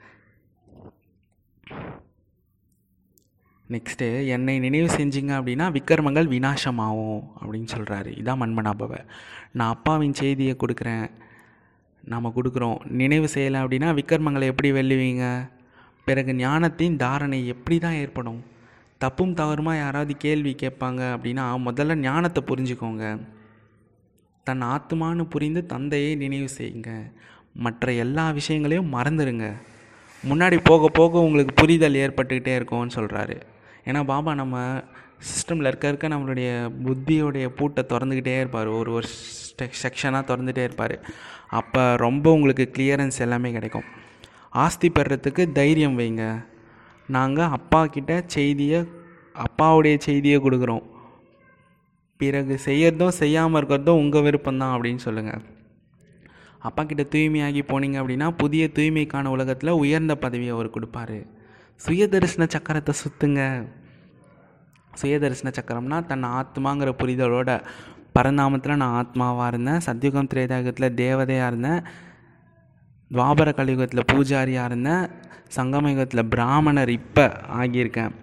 நெக்ஸ்ட்டு என்னை நினைவு செஞ்சீங்க அப்படின்னா விக்ரமங்கள் விநாசமாகும் அப்படின்னு சொல்கிறாரு இதான் மண்மனாபவ நான் அப்பாவின் செய்தியை கொடுக்குறேன் நாம் கொடுக்குறோம் நினைவு செய்யலை அப்படின்னா விக்ரமங்களை எப்படி வெல்லுவீங்க பிறகு ஞானத்தின் தாரணை எப்படி தான் ஏற்படும் தப்பும் தவறுமா யாராவது கேள்வி கேட்பாங்க அப்படின்னா முதல்ல ஞானத்தை புரிஞ்சுக்கோங்க தன் ஆத்மான்னு புரிந்து தந்தையை நினைவு செய்யுங்க மற்ற எல்லா விஷயங்களையும் மறந்துடுங்க முன்னாடி போக போக உங்களுக்கு புரிதல் ஏற்பட்டுக்கிட்டே இருக்கும்னு சொல்கிறாரு ஏன்னா பாபா நம்ம சிஸ்டமில் இருக்க இருக்க நம்மளுடைய புத்தியோடைய பூட்டை திறந்துக்கிட்டே இருப்பார் ஒரு ஒரு செக்ஷனாக திறந்துகிட்டே இருப்பார் அப்போ ரொம்ப உங்களுக்கு கிளியரன்ஸ் எல்லாமே கிடைக்கும் ஆஸ்தி பெறுறதுக்கு தைரியம் வைங்க நாங்கள் அப்பா கிட்ட செய்தியை அப்பாவுடைய செய்தியை கொடுக்குறோம் பிறகு செய்யறதும் செய்யாமல் இருக்கிறதும் உங்கள் விருப்பம்தான் அப்படின்னு சொல்லுங்கள் அப்பா கிட்ட தூய்மையாகி போனீங்க அப்படின்னா புதிய தூய்மைக்கான உலகத்தில் உயர்ந்த பதவியை அவர் கொடுப்பாரு சுயதரிசன சக்கரத்தை சுற்றுங்க சுயதரிசன சக்கரம்னா தன் ஆத்மாங்கிற புரிதலோட பரந்தாமத்தில் நான் ஆத்மாவாக இருந்தேன் சத்யுகம் திரேதாயுகத்தில் தேவதையாக இருந்தேன் துவாபர கலியுகத்தில் பூஜாரியாக இருந்தேன் சங்கமயுகத்தில் பிராமணர் இப்போ ஆகியிருக்கேன்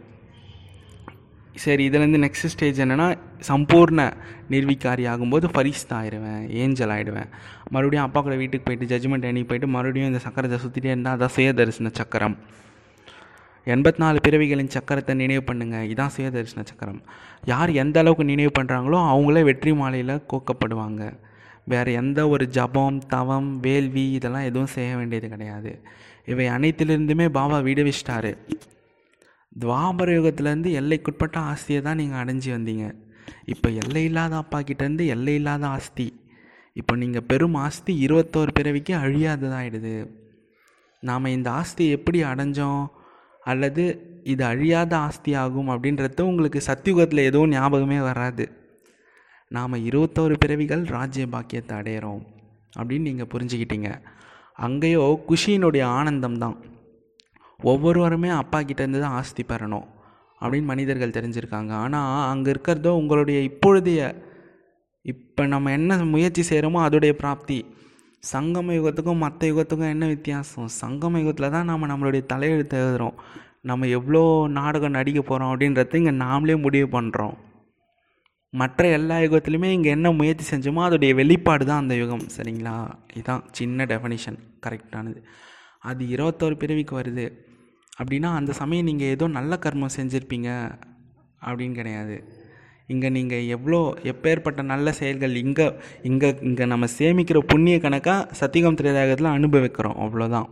சரி இதுலேருந்து நெக்ஸ்ட் ஸ்டேஜ் என்னென்னா சம்பூர்ண நிர்விகாரி ஆகும்போது ஃபரிஸ்தா ஆயிடுவேன் ஏஞ்சல் ஆகிடுவேன் மறுபடியும் அப்பா கூட வீட்டுக்கு போயிட்டு ஜட்ஜ்மெண்ட் அன்னைக்கு போயிட்டு மறுபடியும் இந்த சக்கரத்தை சுற்றிட்டே இருந்தால் அதான் சுயதரிசன சக்கரம் எண்பத்தி நாலு பிறவிகளின் சக்கரத்தை நினைவு பண்ணுங்கள் இதான் சுயதரிசன சக்கரம் யார் எந்த அளவுக்கு நினைவு பண்ணுறாங்களோ அவங்களே வெற்றி மாலையில் கோக்கப்படுவாங்க வேறு எந்த ஒரு ஜபம் தவம் வேள்வி இதெல்லாம் எதுவும் செய்ய வேண்டியது கிடையாது இவை அனைத்திலிருந்துமே பாபா விடுவிச்சிட்டாரு துவாபர யுகத்துலேருந்து எல்லைக்குட்பட்ட ஆஸ்தியை தான் நீங்கள் அடைஞ்சி வந்தீங்க இப்போ எல்லை இல்லாத அப்பா கிட்டேருந்து எல்லை இல்லாத ஆஸ்தி இப்போ நீங்கள் பெரும் ஆஸ்தி இருபத்தோரு பிறவிக்கு அழியாததாகிடுது நாம் இந்த ஆஸ்தியை எப்படி அடைஞ்சோம் அல்லது இது அழியாத ஆஸ்தி ஆகும் அப்படின்றது உங்களுக்கு சத்தியுகத்தில் எதுவும் ஞாபகமே வராது நாம் இருபத்தோரு பிறவிகள் ராஜ்ய பாக்கியத்தை அடையிறோம் அப்படின்னு நீங்கள் புரிஞ்சுக்கிட்டீங்க அங்கேயோ குஷியினுடைய ஆனந்தம் தான் ஒவ்வொருவருமே அப்பா கிட்டேருந்து தான் ஆஸ்தி பெறணும் அப்படின்னு மனிதர்கள் தெரிஞ்சிருக்காங்க ஆனால் அங்கே இருக்கிறதோ உங்களுடைய இப்பொழுதைய இப்போ நம்ம என்ன முயற்சி செய்கிறோமோ அதோடைய பிராப்தி சங்கம யுகத்துக்கும் மற்ற யுகத்துக்கும் என்ன வித்தியாசம் சங்கம யுகத்தில் தான் நம்ம நம்மளுடைய தலையெழுத்து எழுதுகிறோம் நம்ம எவ்வளோ நாடகம் நடிக்க போகிறோம் அப்படின்றத இங்கே நாமளே முடிவு பண்ணுறோம் மற்ற எல்லா யுகத்துலையுமே இங்கே என்ன முயற்சி செஞ்சோமோ அதோடைய வெளிப்பாடு தான் அந்த யுகம் சரிங்களா இதுதான் சின்ன டெஃபனிஷன் கரெக்டானது அது இருபத்தோரு பிறவிக்கு வருது அப்படின்னா அந்த சமயம் நீங்கள் ஏதோ நல்ல கர்மம் செஞ்சுருப்பீங்க அப்படின்னு கிடையாது இங்கே நீங்கள் எவ்வளோ எப்பேற்பட்ட நல்ல செயல்கள் இங்கே இங்கே இங்கே நம்ம சேமிக்கிற புண்ணிய கணக்காக சத்தியகம் திரேதாயகத்தில் அனுபவிக்கிறோம் அவ்வளோதான்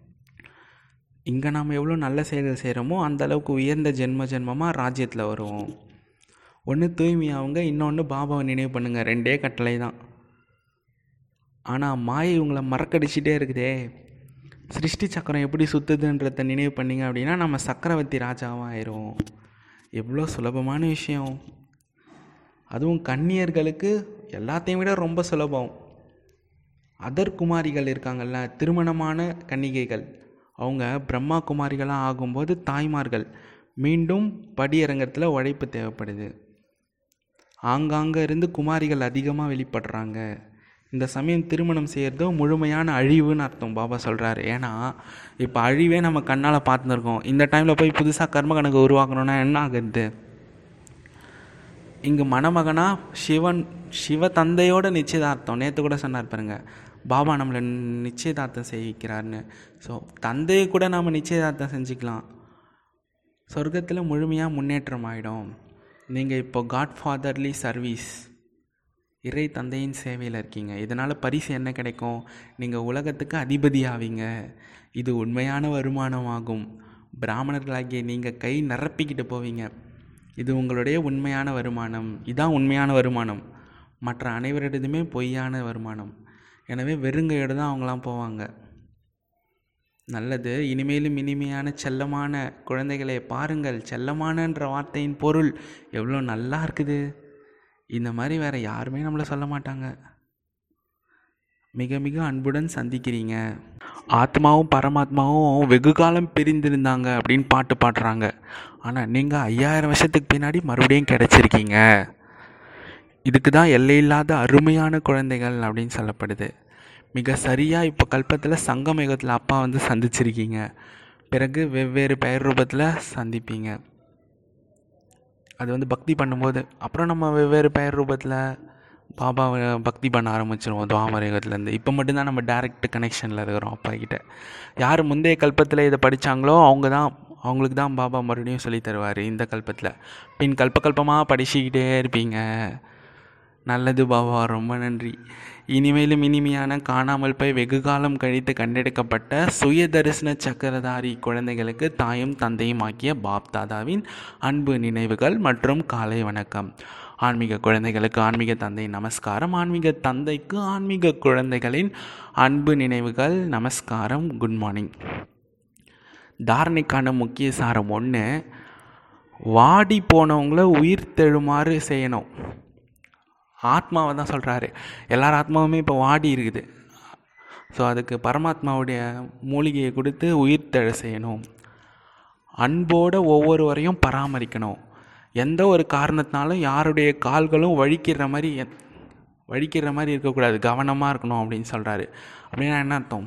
இங்கே நாம் எவ்வளோ நல்ல செயல்கள் செய்கிறோமோ அந்த அளவுக்கு உயர்ந்த ஜென்ம ஜென்மமாக ராஜ்யத்தில் வருவோம் ஒன்று தூய்மையாவுங்க இன்னொன்று பாபாவை நினைவு பண்ணுங்கள் ரெண்டே கட்டளை தான் ஆனால் மாயை உங்களை மறக்கடிச்சிட்டே இருக்குதே சிருஷ்டி சக்கரம் எப்படி சுற்றுதுன்றத நினைவு பண்ணிங்க அப்படின்னா நம்ம சக்கரவர்த்தி ராஜாவாக ஆயிரும் எவ்வளோ சுலபமான விஷயம் அதுவும் கன்னியர்களுக்கு எல்லாத்தையும் விட ரொம்ப சுலபம் அதர் குமாரிகள் இருக்காங்கல்ல திருமணமான கன்னிகைகள் அவங்க பிரம்மா குமாரிகளாக ஆகும்போது தாய்மார்கள் மீண்டும் படியரங்கத்தில் உழைப்பு தேவைப்படுது ஆங்காங்கே இருந்து குமாரிகள் அதிகமாக வெளிப்படுறாங்க இந்த சமயம் திருமணம் செய்கிறதோ முழுமையான அழிவுன்னு அர்த்தம் பாபா சொல்கிறாரு ஏன்னா இப்போ அழிவே நம்ம கண்ணால் பார்த்துருக்கோம் இந்த டைமில் போய் புதுசாக கர்ம கணக்கு உருவாக்கணும்னா என்ன ஆகுது இங்கே மணமகனாக சிவன் சிவ தந்தையோட நிச்சயதார்த்தம் நேற்று கூட சொன்னார் பாருங்க பாபா நம்மளை நிச்சயதார்த்தம் செய்விக்கிறார்னு ஸோ தந்தையை கூட நாம் நிச்சயதார்த்தம் செஞ்சுக்கலாம் சொர்க்கத்தில் முழுமையாக முன்னேற்றம் ஆகிடும் நீங்கள் இப்போ காட் ஃபாதர்லி சர்வீஸ் இறை தந்தையின் சேவையில் இருக்கீங்க இதனால் பரிசு என்ன கிடைக்கும் நீங்கள் உலகத்துக்கு அதிபதி ஆவீங்க இது உண்மையான வருமானமாகும் பிராமணர்களாகிய நீங்கள் கை நிரப்பிக்கிட்டு போவீங்க இது உங்களுடைய உண்மையான வருமானம் இதான் உண்மையான வருமானம் மற்ற அனைவரிடதுமே பொய்யான வருமானம் எனவே வெறுங்கையோடு தான் அவங்களாம் போவாங்க நல்லது இனிமேலும் இனிமையான செல்லமான குழந்தைகளை பாருங்கள் செல்லமானன்ற வார்த்தையின் பொருள் எவ்வளோ நல்லா இருக்குது இந்த மாதிரி வேறு யாருமே நம்மளை சொல்ல மாட்டாங்க மிக மிக அன்புடன் சந்திக்கிறீங்க ஆத்மாவும் பரமாத்மாவும் வெகு காலம் பிரிந்திருந்தாங்க அப்படின்னு பாட்டு பாடுறாங்க ஆனால் நீங்கள் ஐயாயிரம் வருஷத்துக்கு பின்னாடி மறுபடியும் கிடச்சிருக்கீங்க இதுக்கு தான் எல்லையில்லாத அருமையான குழந்தைகள் அப்படின்னு சொல்லப்படுது மிக சரியாக இப்போ கல்பத்தில் சங்கம் யுகத்தில் அப்பா வந்து சந்திச்சிருக்கீங்க பிறகு வெவ்வேறு பெயர் ரூபத்தில் சந்திப்பீங்க அது வந்து பக்தி பண்ணும்போது அப்புறம் நம்ம வெவ்வேறு பெயர் ரூபத்தில் பாபாவை பக்தி பண்ண ஆரம்பிச்சிருவோம் துவாமர யுகத்துலேருந்து இப்போ மட்டும்தான் நம்ம டேரெக்ட் கனெக்ஷனில் இருக்கிறோம் அப்பா கிட்ட யார் முந்தைய கல்பத்தில் இதை படித்தாங்களோ அவங்க தான் அவங்களுக்கு தான் பாபா மறுபடியும் சொல்லி தருவார் இந்த கல்பத்தில் பின் கல்ப கல்பமாக படிச்சுக்கிட்டே இருப்பீங்க நல்லது பாபா ரொம்ப நன்றி இனிமேலும் இனிமையான காணாமல் போய் வெகு காலம் கழித்து கண்டெடுக்கப்பட்ட சுய தரிசன சக்கரதாரி குழந்தைகளுக்கு தாயும் தந்தையும் ஆக்கிய பாப் தாதாவின் அன்பு நினைவுகள் மற்றும் காலை வணக்கம் ஆன்மீக குழந்தைகளுக்கு ஆன்மீக தந்தை நமஸ்காரம் ஆன்மீக தந்தைக்கு ஆன்மீக குழந்தைகளின் அன்பு நினைவுகள் நமஸ்காரம் குட் மார்னிங் தாரணைக்கான முக்கிய சாரம் ஒன்று வாடி போனவங்கள உயிர் தெழுமாறு செய்யணும் ஆத்மாவை தான் சொல்கிறாரு எல்லார் ஆத்மாவுமே இப்போ வாடி இருக்குது ஸோ அதுக்கு பரமாத்மாவுடைய மூலிகையை கொடுத்து உயிர் தெழ செய்யணும் அன்போடு ஒவ்வொருவரையும் பராமரிக்கணும் எந்த ஒரு காரணத்தினாலும் யாருடைய கால்களும் வழிக்கிற மாதிரி வழிக்கிற மாதிரி இருக்கக்கூடாது கவனமாக இருக்கணும் அப்படின்னு சொல்கிறாரு அப்படின்னா என்ன அர்த்தம்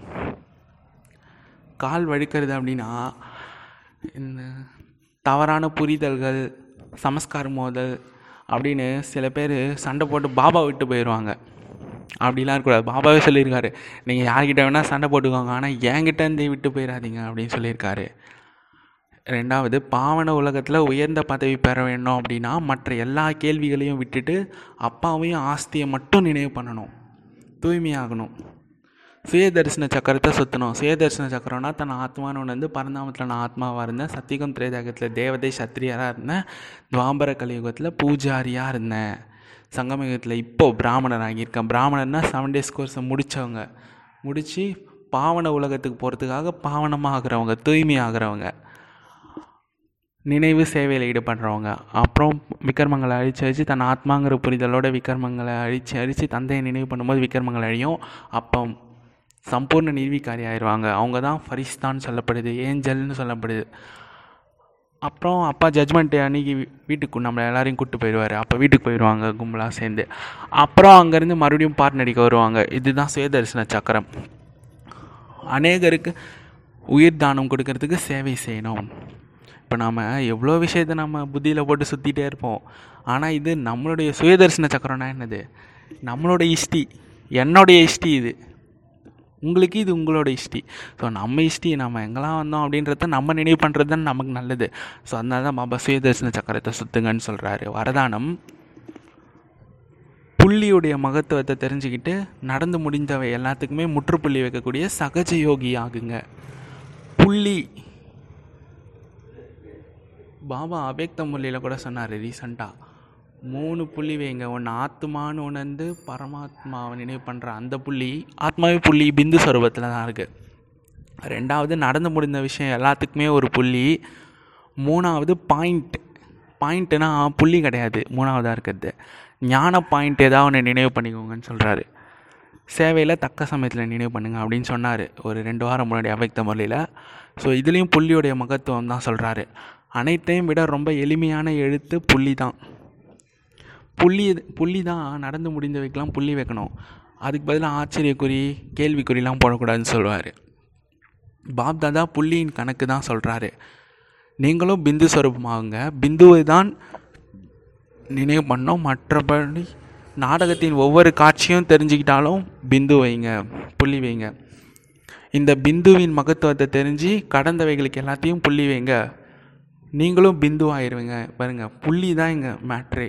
கால் வழுக்கிறது அப்படின்னா இந்த தவறான புரிதல்கள் சமஸ்கார மோதல் அப்படின்னு சில பேர் சண்டை போட்டு பாபா விட்டு போயிடுவாங்க அப்படிலாம் இருக்கக்கூடாது பாபாவே சொல்லியிருக்காரு நீங்கள் யார்கிட்ட வேணால் சண்டை போட்டுக்கோங்க ஆனால் என்கிட்ட இருந்து விட்டு போயிடாதீங்க அப்படின்னு சொல்லியிருக்காரு ரெண்டாவது பாவன உலகத்தில் உயர்ந்த பதவி பெற வேண்டும் அப்படின்னா மற்ற எல்லா கேள்விகளையும் விட்டுட்டு அப்பாவையும் ஆஸ்தியை மட்டும் நினைவு பண்ணணும் தூய்மையாகணும் சுய தரிசன சக்கரத்தை சுற்றணும் சுய தரிசன சக்கரம்னா தன் ஆத்மான்னு உணர்ந்து பரந்தாமத்தில் நான் ஆத்மாவாக இருந்தேன் சத்தியகம் திரேதாகத்தில் தேவதை சத்திரியராக இருந்தேன் துவாம்பர கலியுகத்தில் பூஜாரியாக இருந்தேன் சங்கமயுகத்தில் இப்போது பிராமணர் ஆகியிருக்கேன் பிராமணர்னால் செவன் டேஸ் கோர்ஸை முடித்தவங்க முடித்து பாவன உலகத்துக்கு போகிறதுக்காக பாவனமாக ஆகிறவங்க தூய்மை ஆகிறவங்க நினைவு சேவையில் ஈடுபடுறவங்க அப்புறம் விக்ரமங்களை அழித்து அழித்து தன் ஆத்மாங்கிற புரிதலோட விக்ரமங்களை அழித்து அழித்து தந்தையை நினைவு பண்ணும்போது விக்ரமங்கள் அழியும் அப்போ சம்பூர்ண நிர்வீக்காரி ஆயிடுவாங்க அவங்க தான் ஃபரிஸ்தான்னு சொல்லப்படுது ஏஞ்சல்னு சொல்லப்படுது அப்புறம் அப்பா ஜட்ஜ்மெண்ட் அன்றைக்கி வீட்டுக்கு நம்மளை எல்லாரையும் கூப்பிட்டு போயிடுவார் அப்போ வீட்டுக்கு போயிடுவாங்க கும்பலாக சேர்ந்து அப்புறம் அங்கேருந்து மறுபடியும் பாட்டு நடிக்க வருவாங்க இதுதான் சுயதரிசன சக்கரம் அநேகருக்கு உயிர் தானம் கொடுக்கறதுக்கு சேவை செய்யணும் இப்போ நாம் எவ்வளோ விஷயத்தை நம்ம புத்தியில் போட்டு சுற்றிட்டே இருப்போம் ஆனால் இது நம்மளுடைய சுயதர்சன சக்கரம்னா என்னது நம்மளோட இஷ்டி என்னுடைய இஷ்டி இது உங்களுக்கு இது உங்களோட இஷ்டி ஸோ நம்ம இஷ்டி நம்ம எங்கெல்லாம் வந்தோம் அப்படின்றத நம்ம நினைவு பண்ணுறது தான் நமக்கு நல்லது ஸோ அதனால தான் பாபா சுயதர்சன சக்கரத்தை சுத்துங்கன்னு சொல்கிறாரு வரதானம் புள்ளியுடைய மகத்துவத்தை தெரிஞ்சுக்கிட்டு நடந்து முடிந்தவை எல்லாத்துக்குமே முற்றுப்புள்ளி வைக்கக்கூடிய சகஜ யோகி ஆகுங்க புள்ளி பாபா அபேக்த முல்லையில் கூட சொன்னார் ரீசண்டாக மூணு புள்ளி வைங்க ஒன்று ஆத்மான்னு உணர்ந்து பரமாத்மாவை நினைவு பண்ணுற அந்த புள்ளி ஆத்மாவே புள்ளி பிந்து ஸ்வரூபத்தில் தான் இருக்குது ரெண்டாவது நடந்து முடிந்த விஷயம் எல்லாத்துக்குமே ஒரு புள்ளி மூணாவது பாயிண்ட் பாயிண்ட்டுனா புள்ளி கிடையாது மூணாவதாக இருக்கிறது ஞான பாயிண்ட் ஏதாவது ஒன்று நினைவு பண்ணிக்கோங்கன்னு சொல்கிறாரு சேவையில் தக்க சமயத்தில் நினைவு பண்ணுங்க அப்படின்னு சொன்னார் ஒரு ரெண்டு வாரம் முன்னாடி அவைக்த முறையில் ஸோ இதுலேயும் புள்ளியுடைய மகத்துவம் தான் சொல்கிறாரு அனைத்தையும் விட ரொம்ப எளிமையான எழுத்து புள்ளி தான் புள்ளி புள்ளி தான் நடந்து முடிந்தவைக்கெல்லாம் புள்ளி வைக்கணும் அதுக்கு பதிலாக ஆச்சரியக்குறி கேள்விக்குறிலாம் போடக்கூடாதுன்னு சொல்லுவார் பாப் தாதா புள்ளியின் கணக்கு தான் சொல்கிறாரு நீங்களும் பிந்து ஸ்வரூபமாகுங்க பிந்துவை தான் நினைவு பண்ணோம் மற்றபடி நாடகத்தின் ஒவ்வொரு காட்சியும் தெரிஞ்சுக்கிட்டாலும் பிந்து வைங்க புள்ளி வைங்க இந்த பிந்துவின் மகத்துவத்தை தெரிஞ்சு கடந்தவைகளுக்கு எல்லாத்தையும் புள்ளி வைங்க நீங்களும் பிந்து ஆயிடுவீங்க பாருங்க புள்ளி தான் இங்கே மேட்ரே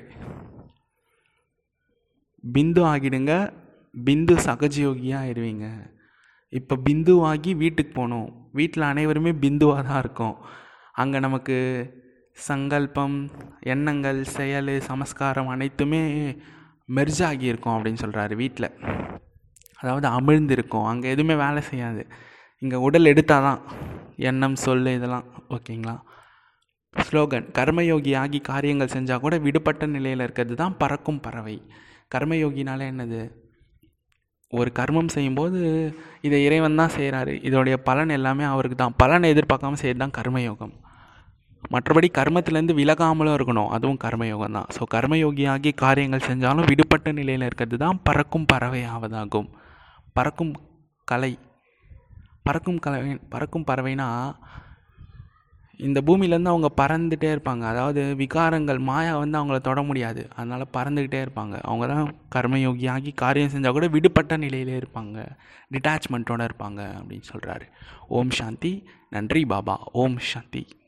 பிந்து ஆகிடுங்க பிந்து சகஜயோகியாக ஆயிடுவீங்க இப்போ பிந்து ஆகி வீட்டுக்கு போகணும் வீட்டில் அனைவருமே பிந்துவாக தான் இருக்கும் அங்கே நமக்கு சங்கல்பம் எண்ணங்கள் செயல் சமஸ்காரம் அனைத்துமே மெர்ஜ் ஆகியிருக்கும் அப்படின்னு சொல்கிறாரு வீட்டில் அதாவது அமிழ்ந்து இருக்கும் அங்கே எதுவுமே வேலை செய்யாது இங்கே உடல் எடுத்தால் தான் எண்ணம் சொல் இதெல்லாம் ஓகேங்களா ஸ்லோகன் கர்மயோகி ஆகி காரியங்கள் செஞ்சால் கூட விடுபட்ட நிலையில் இருக்கிறது தான் பறக்கும் பறவை கர்மயோகினால என்னது ஒரு கர்மம் செய்யும்போது இதை இறைவன் தான் செய்கிறாரு இதோடைய பலன் எல்லாமே அவருக்கு தான் பலனை எதிர்பார்க்காம செய்யறது தான் கர்மயோகம் மற்றபடி கர்மத்திலேருந்து விலகாமலும் இருக்கணும் அதுவும் கர்மயோகம் தான் ஸோ கர்மயோகியாகி காரியங்கள் செஞ்சாலும் விடுபட்ட நிலையில் இருக்கிறது தான் பறக்கும் பறவை ஆவதாகும் பறக்கும் கலை பறக்கும் கலை பறக்கும் பறவைனா இந்த பூமியிலேருந்து அவங்க பறந்துகிட்டே இருப்பாங்க அதாவது விகாரங்கள் மாயா வந்து அவங்கள தொட முடியாது அதனால் பறந்துக்கிட்டே இருப்பாங்க அவங்க தான் கர்மயோகியாகி காரியம் செஞ்சால் கூட விடுபட்ட நிலையிலே இருப்பாங்க டிட்டாச்மெண்ட்டோடு இருப்பாங்க அப்படின்னு சொல்கிறாரு ஓம் சாந்தி நன்றி பாபா ஓம் சாந்தி